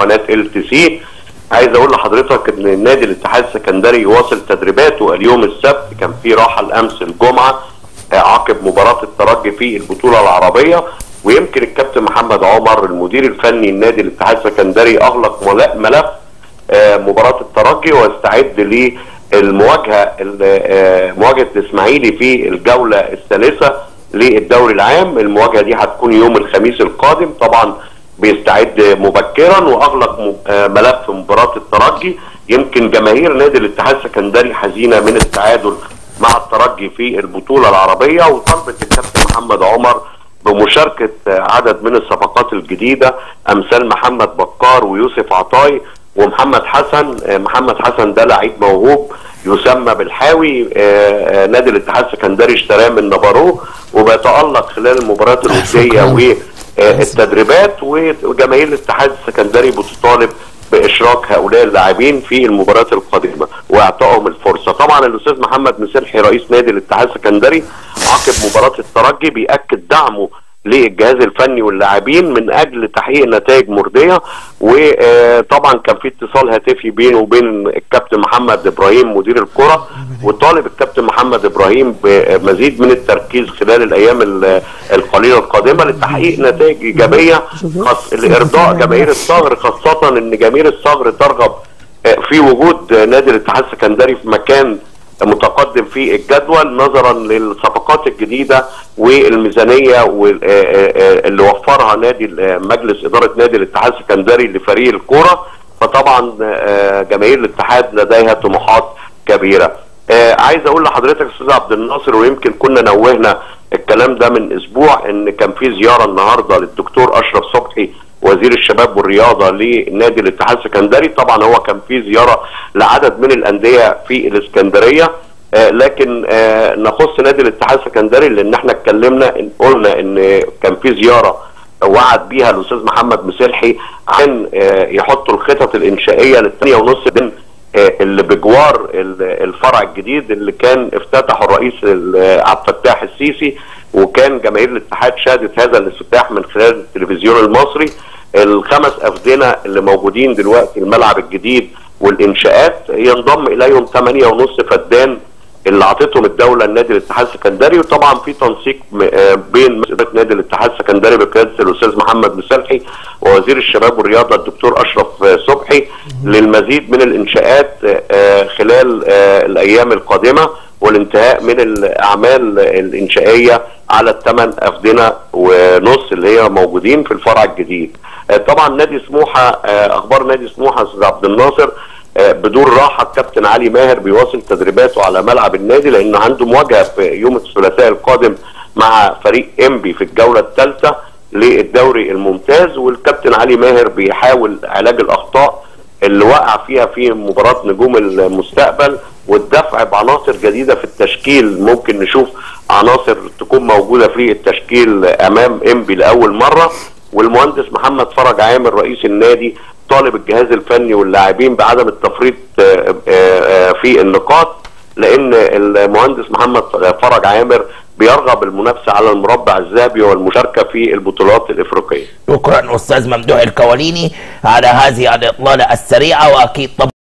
قناه ال تي سي عايز اقول لحضرتك ان النادي الاتحاد السكندري يواصل تدريباته اليوم السبت كان في راحه الامس الجمعه عقب مباراه الترجي في البطوله العربيه ويمكن الكابتن محمد عمر المدير الفني النادي الاتحاد السكندري اغلق ملف مباراه الترجي واستعد للمواجهه مواجهه الاسماعيلي في الجوله الثالثه للدوري العام المواجهه دي هتكون يوم الخميس القادم طبعا بيستعد مبكرا واغلق ملف مباراه الترجي يمكن جماهير نادي الاتحاد السكندري حزينه من التعادل مع الترجي في البطوله العربيه وطلبت الكابتن محمد عمر بمشاركه عدد من الصفقات الجديده امثال محمد بكار ويوسف عطاي ومحمد حسن محمد حسن ده لعيب موهوب يسمى بالحاوي نادي الاتحاد السكندري اشتراه من نبارو وبيتالق خلال المباريات الوديه والتدريبات وجماهير الاتحاد السكندري بتطالب باشراك هؤلاء اللاعبين في المباريات القادمه واعطائهم الفرصه طبعا الاستاذ محمد مسلحي رئيس نادي الاتحاد السكندري عقب مباراه الترجي بياكد دعمه للجهاز الفني واللاعبين من اجل تحقيق نتائج مرضيه وطبعا كان في اتصال هاتفي بينه وبين الكابتن محمد ابراهيم مدير الكره وطالب الكابتن محمد ابراهيم بمزيد من التركيز خلال الايام القليله القادمه لتحقيق نتائج ايجابيه خاص لارضاء جماهير الصغر خاصه ان جماهير الصغر ترغب في وجود نادي الاتحاد السكندري في مكان متقدم في الجدول نظرا للصفقات الجديده والميزانيه اللي وفرها نادي مجلس اداره نادي الاتحاد السكندري لفريق الكوره فطبعا جماهير الاتحاد لديها طموحات كبيره. عايز اقول لحضرتك استاذ عبد الناصر ويمكن كنا نوهنا الكلام ده من اسبوع ان كان في زياره النهارده للدكتور اشرف صبحي وزير الشباب والرياضه لنادي الاتحاد السكندري طبعا هو كان في زياره لعدد من الانديه في الاسكندريه آه لكن آه نخص نادي الاتحاد السكندري لان احنا اتكلمنا إن قلنا ان كان في زياره وعد بيها الاستاذ محمد مسلحي عن آه يحطوا الخطط الانشائيه للثانيه ونص من اللي بجوار الفرع الجديد اللي كان افتتحه الرئيس عبد الفتاح السيسي وكان جماهير الاتحاد شهدت هذا الافتتاح من خلال التلفزيون المصري الخمس افدنه اللي موجودين دلوقتي الملعب الجديد والانشاءات ينضم اليهم 8 ونص فدان اللي اعطتهم الدوله النادي الاتحاد السكندري وطبعا في تنسيق بين مسؤوليه نادي الاتحاد السكندري بقياده الاستاذ محمد مسلحي ووزير الشباب والرياضه الدكتور اشرف صبحي للمزيد من الانشاءات خلال الايام القادمه والانتهاء من الاعمال الانشائيه على الثمان افدنه ونص اللي هي موجودين في الفرع الجديد. طبعا نادي سموحه اخبار نادي سموحه استاذ عبد الناصر بدون راحه الكابتن علي ماهر بيواصل تدريباته على ملعب النادي لان عنده مواجهه في يوم الثلاثاء القادم مع فريق انبي في الجوله الثالثه للدوري الممتاز والكابتن علي ماهر بيحاول علاج الاخطاء اللي وقع فيها في مباراه نجوم المستقبل والدفع بعناصر جديده في التشكيل ممكن نشوف عناصر تكون موجوده في التشكيل امام انبي لاول مره والمهندس محمد فرج عامر رئيس النادي طالب الجهاز الفني واللاعبين بعدم التفريط في النقاط لان المهندس محمد فرج عامر بيرغب المنافسه على المربع الذهبي والمشاركه في البطولات الافريقيه. شكرا استاذ ممدوح الكواليني على هذه الاطلاله السريعه واكيد طبعا